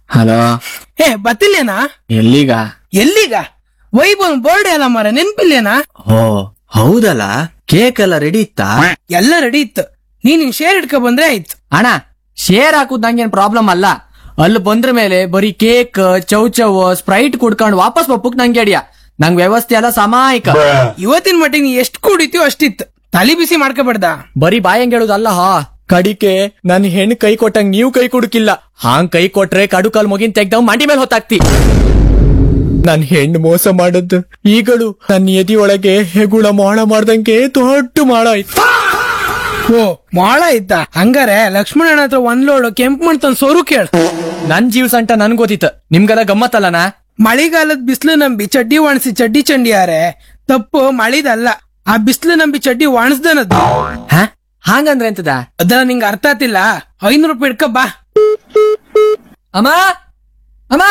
Hello ಏ ಬತ್ತಿಲ್ಲೇನಾ ಎಲ್ಲಿಗ ಎಲ್ಲಿಗ ವೈಭವ್ ಬರ್ಡೇ ಅಲ್ಲ ಮರ ನೆನ್ಪಿಲ್ಲೇನಾ ಓ ಹೌದಲ್ಲ ಕೇಕ್ ಎಲ್ಲ ರೆಡಿ ಇತ್ತಾ ಎಲ್ಲ ರೆಡಿ ಇತ್ತು ನೀನ್ ಹಿಂಗ್ ಶೇರ್ ಇಟ್ಕೊ ಬಂದ್ರೆ ಆಯ್ತು ಅಣ್ಣ ಶೇರ್ ಹಾಕುದ್ ನಂಗೇನ್ ಪ್ರಾಬ್ಲಮ್ ಅಲ್ಲ ಅಲ್ಲಿ ಬಂದ್ರ ಮೇಲೆ ಬರೀ ಕೇಕ್ ಚೌ ಚೌ ಸ್ಪ್ರೈಟ್ ಕುಡ್ಕೊಂಡು ವಾಪಸ್ ಬಪ್ಪುಕ್ ನಂಗೆ ಅಡಿಯ ನಂಗ್ ವ್ಯವಸ್ಥೆ ಎಲ್ಲ ಸಮಾಯಿಕ ಇವತ್ತಿನ ಮಟ್ಟಿಗೆ ನೀ ಎಷ್ಟು ಕುಡಿತೀವೋ ಅಷ್ಟಿತ್ತು ತಲಿ ಬಿಸಿ ಮಾಡ್ಕೋಬೇಡ್ದ ಬರೀ ಬಾಯಂಗ್ ಹೇಳುದಲ್ಲ ಹಾ ಕಡಿಕೆ ನನ್ ಹೆಣ್ ಕೈ ಕೊಟ್ಟಂಗ್ ನೀವು ಕೈ ಕುಡುಕಿಲ್ಲ ಹಾಂಗ್ ಕೈ ಕೊಟ್ರೆ ಕಡು ಕಾಲ್ ಮುಗಿನ್ ತೆಗ್ದವ್ ಮಂಡಿ ಮೇಲೆ ಹೊತ್ತಾಕ್ತಿ ನನ್ ಹೆಣ್ಣು ಮೋಸ ಮಾಡದ್ದು ಈಗಳು ನನ್ನ ಎದಿ ಒಳಗೆ ಹೆಗುಳ ಮಾಳ ಮಾಡ್ದಂಗೆ ದೊಡ್ಡ ಮಾಳ ಆಯ್ತು ಓ ಮಾಳ ಇದ್ದ ಹಂಗಾರೆ ಲಕ್ಷ್ಮಣನ ಹತ್ರ ಒಂದ್ ಲೋಡು ಕೆಂಪು ಮಣ್ ತಂದ್ ಸೋರು ಕೇಳ ನನ್ ಜೀವ ಸಂಟ ನನ್ ಗೊತ್ತಿತ್ತು ನಿಮ್ಗದ ಗಮ್ಮತ್ತಲ್ಲನಾ ಮಳಿಗಾಲದ ಬಿಸಿಲು ನಂಬಿ ಚಡ್ಡಿ ಒಣಸಿ ಚಡ್ಡಿ ಚಂಡಿಯಾರೆ ತಪ್ಪು ಮಳಿದಲ್ಲ ಆ ಬಿಸಿಲು ನಂಬಿ ಚಡ್ಡಿ ಒಣಸ್ದನದ್ದು ಹ ಹಾಗಂದ್ರೆ ಎಂತದ ಅದ ನಿಂಗ ಅರ್ಥ ಆತಿಲ್ಲ ಐನೂರು ರೂಪಾಯಿ ಇಟ್ಕ ಬಾ ಅಮ್ಮ ಅಮ್ಮ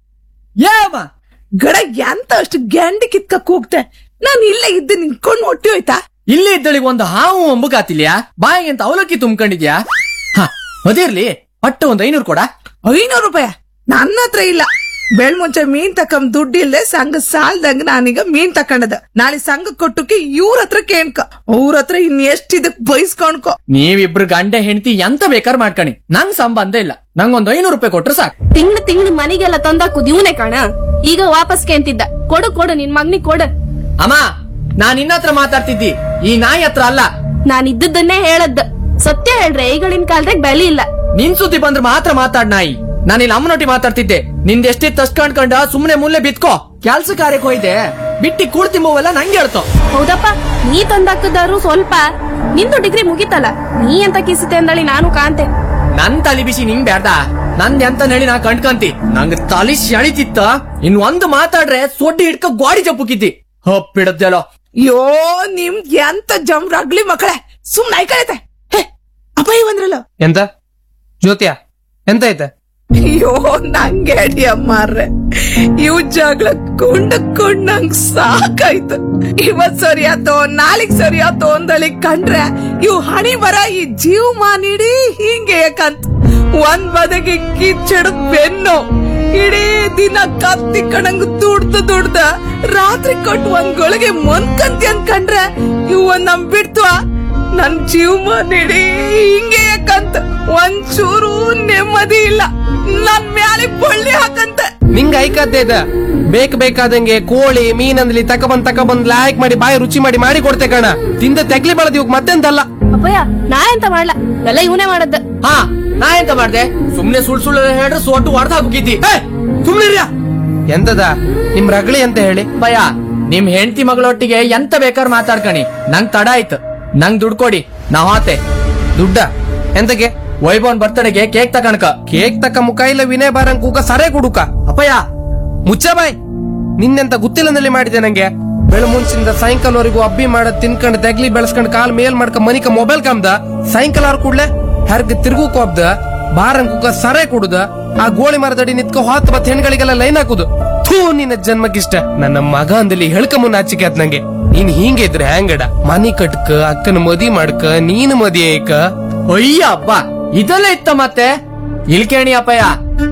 ಏ ಅಮ್ಮ ಗಡ ಎಂತ ಅಷ್ಟು ಗ್ಯಾಂಡಿ ಕಿತ್ಕ ಕೂಗ್ತೆ ನಾನು ಇಲ್ಲೇ ಇದ್ದು ನಿಂತ್ಕೊಂಡು ಹೊಟ್ಟಿ ಹೋಯ್ತಾ ಇಲ್ಲಿ ಇದ್ದಳಿಗೆ ಒಂದು ಹಾವು ಅಂಬುಗಾತಿಲ್ಯಾ ಬಾಯಿಗೆ ಅಂತ ಅವಲಕ್ಕಿ ತುಂಬ್ಕೊಂಡಿದ್ಯಾ ಹ ಅದಿರ್ಲಿ ಒಟ್ಟು ಒಂದ್ ಐನೂರು ಕೊಡ ಐನೂರು ರೂಪಾಯಿ ನನ್ನ ಹತ್ರ ಇಲ್ಲ ಬೆಳ್ ಮುಂಚೆ ಮೀನ್ ತಕೊಂಡ್ ದುಡ್ಡು ಇಲ್ಲದೆ ಸಂಘ ಸಾಲ್ದಂಗ ನಾನೀಗ ಮೀನ್ ತಕೊಂಡದ ನಾಳೆ ಸಂಘ ಕೊಟ್ಟಕ್ಕೆ ಇವ್ರ ಹತ್ರ ಕೇಳ್ಕ ಅವ್ರ ಹತ್ರ ಇನ್ ಎಷ್ಟ್ ಇದಕ್ ಬೈಸ್ಕೊಂಡ್ಕೊ ನೀವಿಬ್ರು ಗಂಡ ಹೆಂಡತಿ ಎಂತ ಬೇಕಾರ್ ಮಾಡ್ಕಣಿ ನಂಗ್ ಸಂಬಂಧ ಇಲ್ಲ ನಂಗೊಂದ್ ಐನೂರು ರೂಪಾಯಿ ಕೊಟ್ರೆ ಸಾಕು ತಿಂಗ್ಳು ತಿಂಗ್ಳು ಮನೆಗೆಲ್ಲ ತಂದಾಕುದ್ ಇವನೇ ಕಾಣ ಈಗ ವಾಪಸ್ ಕೇಂತಿದ್ದ ಕೊಡು ಕೊಡು ನಿನ್ ಮಗ್ನಿಗ್ ಕೊಡು ಅಮ್ಮ ನಾನ್ ನಿನ್ನ ಹತ್ರ ಮಾತಾಡ್ತಿದ್ದಿ ಈ ನಾಯಿ ಹತ್ರ ಅಲ್ಲ ನಾನ್ ಇದ್ದದ್ದನ್ನೇ ಹೇಳದ್ದ ಸತ್ಯ ಹೇಳ್ರೆ ಈಗಳಿನ ಕಾಲದಾಗ ಬೆಲೆ ಇಲ್ಲ ನಿನ್ ಸುದ್ದಿ ಬಂದ್ರೆ ಮಾತ್ರ ಮಾತಾಡ್ ನಾಯಿ ನಾನಿಲ್ಲಿ ಅಮ್ಮನೊಟ್ಟಿ ಮಾತಾಡ್ತಿದ್ದೆ ನಿಂದ ಎಷ್ಟಿತ್ತು ಅಷ್ಟ್ ಕಂಡ್ಕೊಂಡ ಸುಮ್ನೆ ಮುಲ್ಲೆ ಬಿತ್ಕೋ ಕೆಲ್ಸ ಕಾರ್ಯಕ್ಕೆ ಹೋಯ್ದೆ ಬಿಟ್ಟಿ ಕೂಡ್ತಿಂಬವೆಲ್ಲ ನಂಗೆ ಹೇಳ್ತೋ ಹೌದಪ್ಪ ನೀ ತಂದಾಕದಾರು ಸ್ವಲ್ಪ ನಿಂದು ಡಿಗ್ರಿ ಮುಗಿತಲ್ಲ ನೀ ಎಂತ ಕಿಸಿತೆ ಅಂದಳಿ ನಾನು ಕಾಂತೆ ನನ್ ತಲಿ ಬಿಸಿ ನಿಂಗ್ ಬ್ಯಾಡ್ದ ನಂದ್ ಎಂತ ಹೇಳಿ ನಾ ಕಂಡ್ಕಂತಿ ನಂಗ್ ತಲಿ ಶಣಿತಿತ್ತ ಇನ್ ಒಂದು ಮಾತಾಡ್ರೆ ಸೊಡ್ಡಿ ಹಿಡ್ಕ ಗಾಡಿ ಜಪ್ಪುಕಿದ್ದಿ ಹಪ್ಪಿಡದ್ದೆಲ್ಲೋ ಯೋ ನಿಮ್ ಎಂತ ಜಮ್ರಾಗ್ಲಿ ಮಕ್ಕಳೇ ಸುಮ್ನೆ ಐಕಳೈತೆ ಹೇ ಅಪ್ಪ ಬಂದ್ರಲ್ಲ ಎಂತ ಜ್ಯೋತಿಯ ಎಂತ ಐತೆ ಅಯ್ಯೋ ನಂಗೆ ಅಡಿ ಅಮ್ಮಾರ್ರೆ ಇವ್ ಜಗಳ ಕೊಂಡ ಕೊಂಡ್ ನಂಗ್ ಸಾಕಾಯ್ತು ಇವತ್ ಸರಿ ಆತೋ ನಾಳಿಗ್ ಸರಿ ಆತೋ ಅಂದಳಿ ಕಂಡ್ರೆ ಇವ್ ಹಣಿ ಬರ ಈ ಜೀವ ಮಾನಿಡಿ ಹಿಂಗೆ ಯಾಕಂತ ಒಂದ್ ಬದಗೆ ಕಿಚ್ಚಡ ಬೆನ್ನು ಇಡೀ ದಿನ ಕತ್ತಿ ಕಣಂಗ್ ದುಡ್ದ ದುಡ್ದ ರಾತ್ರಿ ಕೊಟ್ಟು ಒಂದ್ ಗಳಿಗೆ ಮೊನ್ಕಂತಿ ಅನ್ಕಂಡ್ರೆ ಇವ್ ಒಂದ್ ನಮ್ ಬಿಡ್ತು ನನ್ ಜೀವ ನೀಡಿ ಹಿಂಗೆ ಯಾಕಂತ ಒಂಚೂರು ನೆಮ್ಮದಿ ಇಲ್ಲ ನನ್ ಮ್ಯಾಲೆ ಬಳ್ಳಿ ಹಾಕಂತ ನಿಂಗ ಐಕದ್ದೇ ಇದ ಬೇಕ್ ಬೇಕಾದಂಗೆ ಕೋಳಿ ಮೀನಂದ್ಲಿ ತಕಬಂದ್ ತಕಬಂದ್ ಲಾಯ್ಕ್ ಮಾಡಿ ಬಾಯಿ ರುಚಿ ಮಾಡಿ ಮಾಡಿ ಕೊಡ್ತೆ ಕಣ ತಿಂದ ತೆಗ್ಲಿ ಬಳದ್ ಇವಾಗ ಮತ್ತೆಂತಲ್ಲ ಅಪ್ಪಯ್ಯ ನಾ ಎಂತ ಮಾಡ್ಲ ಎಲ್ಲ ಇವನೇ ಮಾಡದ್ದ ಹಾ ನಾ ಎಂತ ಮಾಡ್ದೆ ಸುಮ್ನೆ ಸುಳ್ ಸುಳ್ಳು ಹೇಳ್ರೆ ಸೊಟ್ಟು ಹೊಡೆದ ಹಾಕಿದ್ದಿ ಸುಮ್ನಿರ್ಯ ಎಂತದ ನಿಮ್ ರಗಳಿ ಅಂತ ಹೇಳಿ ಭಯ ನಿಮ್ ಹೆಂಡತಿ ಮಗಳೊಟ್ಟಿಗೆ ಎಂತ ಬೇಕಾರ್ ಮಾತಾಡ್ಕಣಿ ನಂಗ್ ತಡ ಆಯ್ತು ನಂಗ್ ದುಡ್ಡು ಕೊಡಿ ನಾ ಹೋತೆ ದುಡ್ಡ ಎಂತಕ್ಕೆ ವೈಭವನ್ ಬರ್ತಡೆಗೆ ಕೇಕ್ ತಕಣಕ ಕೇಕ್ ತಕ್ಕ ಮುಖ ಇಲ್ಲ ವಿನಯ್ ಬಾರಂಗ್ ಕೂಗ ಸರೇ ಕುಡುಕ ಅಪ್ಪಯ್ಯ ಮುಚ್ಚ ಬಾಯ್ ನಿನ್ನೆಂತ ಗೊತ್ತಿಲ್ಲದಲ್ಲಿ ಮಾಡಿದೆ ನಂಗೆ ಬೆಳ ಮುಂಚಿಂದ ಸಾಯಂಕಾಲವರೆಗೂ ಅಬ್ಬಿ ಮಾಡದ್ ತಿನ್ಕೊಂಡ್ ತೆಗ್ಲಿ ಬೆಳೆಸ್ಕೊಂಡ್ ಕಾಲ್ ಮೇಲ್ ಮಾಡ್ಕೊಂಡ್ ಮನಿಕ ಮೊಬೈಲ್ ಕಮ್ದ ಸಾಯಂಕಾಲ ಅವ್ರ ಕೂಡ್ಲೆ ಹರ್ಗ ತಿರುಗು ಕೋಬ್ದ ಬಾರಂಗ್ ಕುಕ್ಕ ಸರೆ ಕುಡುದ ಆ ಗೋಳಿ ಮರದಡಿ ನಿತ್ಕೊ ಹೊತ್ ಮತ್ ಹೆಣ್ಗಳಿಗೆಲ್ಲ ಲೈನ್ ಹಾಕುದು ಥೂ ನಿನ್ನ ಜನ್ಮಕ್ಕಿಷ್ಟ ನನ್ನ ಮಗ ಅಂದಲ್ಲಿ ಹೇಳ್ಕ ಮುನ್ನ ಆಚಿಕೆ ಆತ್ ನಂಗೆ ನೀನ್ ಹಿಂಗೆ ಇದ್ರೆ ಹ್ಯಾಂಗಡ ಮನಿ ಕಟ್ಕ ಅಕ್ಕನ ಮದಿ ಮಾಡ್ಕ ನೀನು ಮದಿ ಐಕ ಅಯ್ಯ ಅಬ್ಬ ಇದೆಲ್ಲ ಇತ್ತ ಮತ್ತೆ ಇಲ್ಕೇಣಿ ಅಪ್ಪಯ್ಯ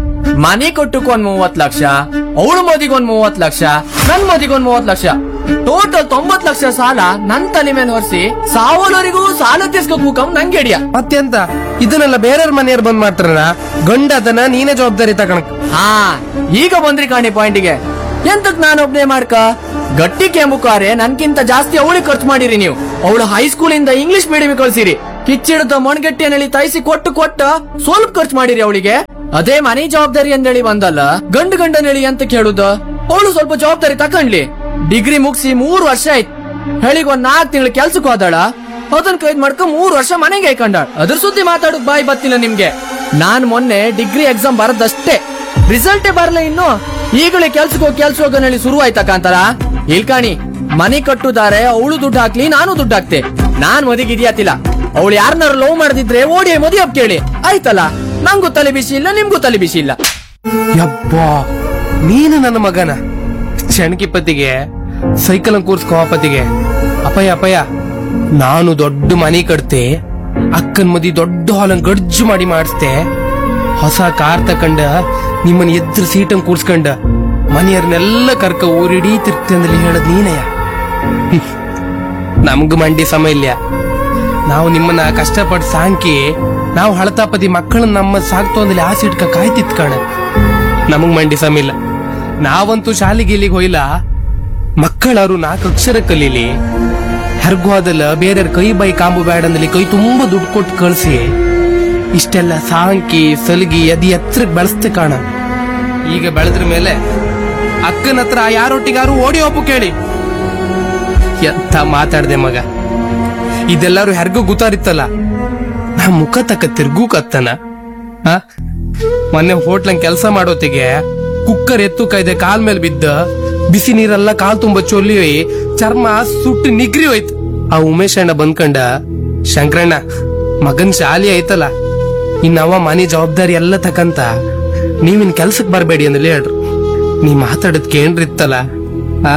ಮನೆ ಕೊಟ್ಟಕ್ ಒಂದ್ ಮೂವತ್ ಲಕ್ಷ ಅವಳ ಮದಿಗ್ ಒಂದ್ ಮೂವತ್ ಲಕ್ಷ ನನ್ ಮದಿಗ್ ಒಂದ್ ಮೂವತ್ ಲಕ್ಷ ಟೋಟಲ್ ತೊಂಬತ್ ಲಕ್ಷ ಸಾಲ ನನ್ ತಲೆ ಮೇಲೆ ಹೊರಿಸಿ ಸಾವಲವರೆಗೂ ಸಾಲ ತೀರ್ಸ್ಕೋಕ್ ನಂಗೆ ಹಿಡಿಯ ಮತ್ತೆಂತ ಇದನ್ನೆಲ್ಲ ಬೇರೆಯವ್ರ ಮನೆಯವ್ರು ಬಂದ್ ಮಾಡ್ತಾರಲ್ಲ ಗಂಡ ಅದನ್ನ ನೀನೇ ಜವಾಬ್ದಾರಿ ತಗೊಳಕ್ ಹಾ ಈಗ ಬಂದ್ರಿ ಕಾಣಿ ಪಾಯಿಂಟಿಗೆ ಎಂತಕ್ ನಾನು ಒಬ್ನೇ ಮಾಡ್ಕ ಗಟ್ಟಿ ಕೆಂಬುಕಾರೆ ನನ್ಕಿಂತ ಜಾಸ್ತಿ ಅವಳಿಗೆ ಖರ್ಚು ಮಾಡಿರಿ ನೀವು ಅವಳು ಹೈಸ್ಕೂಲ್ ಇಂದ ಇಂಗ್ಲಿಷ್ ಮೀಡಿಯಂ ಕಳ್ಸಿರಿ ಕಿಚ್ಚಿಡ್ದ ಮೊಣಗಟ್ಟಿಯನ್ನೆಳಿ ತೈಸಿ ಕೊಟ್ಟು ಕೊಟ್ಟ ಸ್ವಲ್ಪ ಖರ್ಚು ಮಾಡಿರಿ ಅವಳಿಗೆ ಅದೇ ಮನೆ ಜವಾಬ್ದಾರಿ ಅಂದೇಳಿ ಬಂದಲ್ಲ ಗಂಡು ಗಂಡನೇಳಿ ಅಂತ ಕೇಳುದ ಅವಳು ಸ್ವಲ್ಪ ಜವಾಬ್ದಾರಿ ತಕೊಂಡ್ಲಿ ಡಿಗ್ರಿ ಮುಗಿಸಿ ಮೂರ್ ವರ್ಷ ಆಯ್ತು ಹೇಳಿಗ್ ಒಂದ್ ನಾಲ್ಕು ತಿಂಗಳು ಕೆಲ್ಸಕ್ಕೆ ಹೋದಾಳ ಅದನ್ ಕೈದ್ ಮಾಡ್ಕ ಮೂರ್ ವರ್ಷ ಮನೆಗೆ ಹಾಕೊಂಡಾಳ ಅದ್ರ ಸುದ್ದಿ ಮಾತಾಡಕ್ ಬಾಯಿ ಬತ್ತಿಲ್ಲ ನಿಮ್ಗೆ ನಾನ್ ಮೊನ್ನೆ ಡಿಗ್ರಿ ಎಕ್ಸಾಮ್ ಬರದಷ್ಟೇ ರಿಸಲ್ಟೇ ಬರಲ್ಲ ಇನ್ನು ಈಗಲೇ ಕೆಲ್ಸಕ್ಕೆ ಹೋಗಿ ಕೆಲ್ಸ ಹೋಗೋನ್ ಹೇಳಿ ಶುರು ಆಯ್ತಾ ಕಾಂತಾರ ಇಲ್ಕಾಣಿ ಮನೆ ಕಟ್ಟುದಾರೆ ಅವಳು ದುಡ್ಡು ಹಾಕ್ಲಿ ನಾನು ದುಡ್ಡು ಹಾಕ್ತೆ ನಾನ್ ಮದಿಗೆ ಇದ್ಯಾತಿಲ್ಲ ಅವಳು ಯಾರನ್ನಾರು ಲವ್ ಮಾಡದಿದ್ರೆ ಓಡಿ ಮದುವೆ ಹಬ್ಬ ಕೇಳಿ ಆಯ್ತಲ್ಲ ನಂಗೂ ತಲೆ ಬಿಸಿ ಇಲ್ಲ ನಿಮ್ಗೂ ತಲೆ ಬಿಸಿ ಇಲ್ಲ ಯಬ್ಬಾ ನೀನು ನನ್ನ ಮಗನ ಪತಿಗೆ ಸೈಕಲ್ ಕೂರ್ಸ್ಕೋ ಪತಿಗೆ ಅಪಯ ಅಪಯ ನಾನು ದೊಡ್ಡ ಮನೆ ಕಟ್ತೆ ಅಕ್ಕನ್ ಮದಿ ದೊಡ್ಡ ಹಾಲನ್ ಗಡ್ಜು ಮಾಡಿ ಮಾಡಿಸ್ತೆ ಹೊಸ ಕಾರ್ ತಕೊಂಡ ನಿಮ್ಮನ್ನ ಎದ್ರ ಸೀಟಂಗ್ ಕೂರ್ಸ್ಕೊಂಡ ಮನೆಯವ್ರನ್ನೆಲ್ಲ ಕರ್ಕ ಊರಿಡೀ ತಿರ್ಗ್ತಂದಲ್ಲಿ ಹೇಳದ್ ನೀನಯ್ಯ ಹ್ಮ್. ನಮ್ಗ್ ಮಂಡಿ ಸಮಯ ಇಲ್ಲ ನಾವು ನಿಮ್ಮನ್ನ ಕಷ್ಟಪಟ್ಟು ಸಾಂಕಿ ನಾವು ಹಳತಾಪದಿ ಮಕ್ಕಳನ್ನ ನಮ್ಮ ಸಾಕ್ತು ಅಂದಲ್ಲಿ ಆಸೆ ಇಟ್ಕ ಕಾಯ್ತಿತ್ ಕಾಣ ನಮಗ್ ಮಂಡಿ ಸಮಯ ಇಲ್ಲ ನಾವಂತೂ ಶಾಲೆಗೆ ಇಲ್ಲಿಗೆ ಹೋಯ್ಲ ಮಕ್ಕಳರು ನಾಲ್ಕು ಅಕ್ಷರ ಕಲೀಲಿ ಹೆರ್ಗೋದಲ್ಲ ಬೇರೆ ಕೈ ಬೈ ಕಾಂಬು ಬ್ಯಾಡ ಅಂದಲ್ಲಿ ಕೈ ತುಂಬಾ ದುಡ್ಡು ಕೊಟ್ಟು ಕಳ್ಸಿ ಇಷ್ಟೆಲ್ಲ ಸಾಂಕಿ ಸಲಗಿ ಅದಿ ಎತ್ತರಕ್ಕೆ ಬೆಳೆಸ್ತೆ ಕಾಣ ಈಗ ಬೆಳೆದ್ರ ಮೇಲೆ ಅಕ್ಕನ ಹತ್ರ ಯಾರೊಟ್ಟಿಗಾರು ಓಡಿ ಹೋಗು ಕೇಳಿ ಎಂತ ಮಾತಾಡ್ದೆ ಮಗ ಇದೆಲ್ಲರೂ ಹೆರ್ಗೂ ಗೊತ್ತಾರಿತ್ತಲ್ಲ ನಾ ಮುಖ ತಕ್ಕ ತಿರ್ಗೂ ಕತ್ತನ ಆ? ಮೊನ್ನೆ ಹೋಟ್ಲಂಗ್ ಕೆಲಸ ಮಾಡೋತಿಗೆ ಕುಕ್ಕರ್ ಎತ್ತು ಕೈದೆ ಕಾಲ್ ಮೇಲೆ ಬಿದ್ದ ಬಿಸಿ ನೀರೆಲ್ಲ ಕಾಲ್ ತುಂಬ ಚೊಲ್ಲಿ ಚರ್ಮ ಸುಟ್ಟು ನಿಗ್ರಿ ಹೋಯ್ತು ಆ ಉಮೇಶ್ ಅಣ್ಣ ಬಂದ್ಕಂಡ ಶಂಕರಣ್ಣ ಮಗನ್ ಶಾಲಿ ಐತಲ್ಲ ಇನ್ನವ ಮನೆ ಜವಾಬ್ದಾರಿ ಎಲ್ಲ ತಕಂತ ನೀವಿನ್ ಕೆಲ್ಸಕ್ ಬರ್ಬೇಡಿ ಅಂದಲ್ಲಿ ಹೇಳ್ರು ನೀ ಮಾತಾಡದ್ ಕೇಂದ್ರಿತ್ತಲ್ಲ ಆ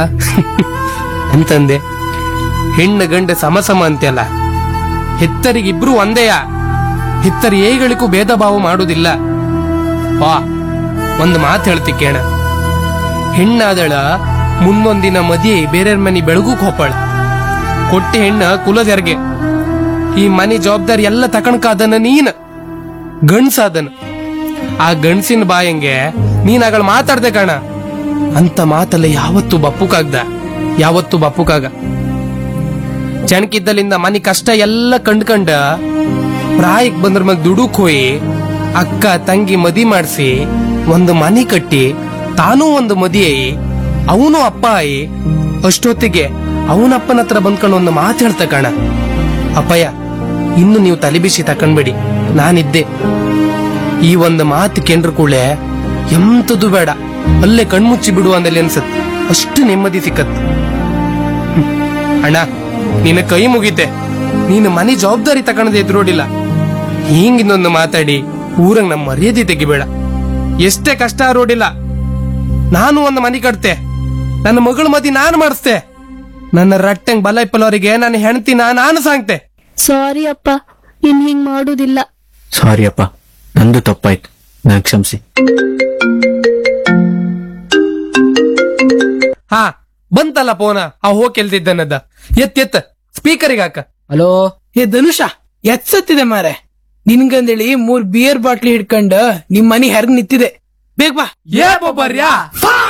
ಅಂತಂದೆ ಹೆಣ್ಣು ಗಂಡ ಸಮ ಸಮ ಅಂತೆಲ್ಲ ಹೆತ್ತರಿಗಿಬ್ರು ಒಂದೇಯ ಹೆತ್ತರಿ ಏಗಳಿಗೂ ಭೇದ ಭಾವ ಮಾಡುವುದಿಲ್ಲ ವಾ ಒಂದು ಮಾತು ಹೇಳ್ತಿ ಕೇಳ ಹೆಣ್ಣಾದಳ ಮುಂದೊಂದಿನ ಮದಿ ಬೇರೆಯವ್ರ ಮನಿ ಬೆಳಗುಕ್ ಹೋಪಾಳ ಕೊಟ್ಟಿ ಹೆಣ್ಣ ಕುಲದೆರ್ಗೆ ಈ ಮನೆ ಜವಾಬ್ದಾರಿ ಎಲ್ಲ ತಕಣಕಾದನ ನೀನ್ ಗಂಡ್ಸಾದನ ಆ ಗಂಡ್ಸಿನ ಬಾಯಂಗೆ ನೀನ್ ಆಗಳ ಮಾತಾಡ್ದೆ ಕಣ ಅಂತ ಮಾತಲ್ಲ ಯಾವತ್ತು ಬಪ್ಪುಕಾಗ್ದ ಯಾವತ್ತು ಬಪ್ಪುಕಾಗ ಚಣಕಿದ್ದಲಿಂದ ಮನಿ ಕಷ್ಟ ಎಲ್ಲ ಕಂಡ್ಕಂಡ ಪ್ರಾಯಕ್ ಬಂದ್ರ ಮಗ್ ದುಡುಕ್ ಹೋಯಿ ಅಕ್ಕ ತಂಗಿ ಮದಿ ಮಾಡಿಸಿ ಒಂದು ಮನಿ ಕಟ್ಟಿ ತಾನೂ ಒಂದು ಮದಿ ಆಯಿ ಅವನು ಅಪ್ಪ ಆಯಿ ಅಷ್ಟೊತ್ತಿಗೆ ಅವನಪ್ಪನ ಹತ್ರ ಬಂದ್ಕೊಂಡು ಒಂದು ಮಾತು ಹೇಳ್ತ ಕಣ ಅಪ್ಪಯ್ಯ ಇನ್ನು ನೀವು ತಲೆ ಬಿಸಿ ತಕೊಂಡ್ಬೇಡಿ ನಾನಿದ್ದೆ ಈ ಒಂದು ಮಾತು ಕೆಂಡ್ರ ಕೂಳೆ ಎಂತದು ಬೇಡ ಅಲ್ಲೇ ಕಣ್ಮುಚ್ಚಿ ಬಿಡು ಅಂದಲ್ಲಿ ಅನ್ಸತ್ ಅಷ್ಟು ನೆಮ್ಮದಿ ಸಿಕ್ಕತ್ ಹ್ಮ್. ಅಣ್ಣ ನಿನ್ನ ಕೈ ಮುಗಿತೆ ನೀನು ಮನೆ ಜವಾಬ್ದಾರಿ ತಕೊಂಡದೆ ಎದುರೋಡಿಲ್ಲ ಹಿಂಗಿಂದೊಂದು ಮಾತಾಡಿ ಊರಂಗ್ ನಮ್ಮ ಮರ್ಯಾದೆ ತೆಗಿಬೇಡ ಎಷ್ಟೇ ಕಷ್ಟ ರೋಡಿಲ್ಲ ನಾನು ಒಂದು ಮನೆ ಕಟ್ತೆ ನನ್ನ ಮಗಳ ಮದಿ ನಾನು ಮಾಡಿಸ್ತೆ ನನ್ನ ರಟ್ಟಂಗ್ ಬಲ ಇಪ್ಪಲವರಿಗೆ ನನ್ನ ಹೆಣ್ತಿನ ನಾನು ಸಾಂಗ್ತೆ ಸಾರಿ ಅಪ್ಪ ಇನ್ ಹಿಂಗ್ ಮಾಡುದಿಲ್ಲ ಸಾರಿ ಅಪ್ಪ ನಂದು ತಪ್ಪಾಯ್ತು ನನ್ ಕ್ಷಮಿಸಿ ಹಾ ಬಂತಲ್ಲ ಫೋನ ಆ ಹೋಗ್ ಕೆಲ್ತಿದ್ದನದ ಎತ್ ಎತ್ ಸ್ಪೀಕರಿಗೆ ಹಾಕ ಹಲೋ ಏ ಧನುಷ ಎತ್ಸತ್ತಿದೆ ಮಾರೆ ನಿನ್ಗಂದೇಳಿ ಮೂರ್ ಬಿಯರ್ ಬಾಟ್ಲಿ ಹಿಡ್ಕೊಂಡ್ ನಿಮ್ ಮನಿ ಹೆರ್ಗ್ ನಿಂತಿದೆ ಬೇಗ ಬಾ ಏ ಬೊಬ್ಬರ್ಯಾ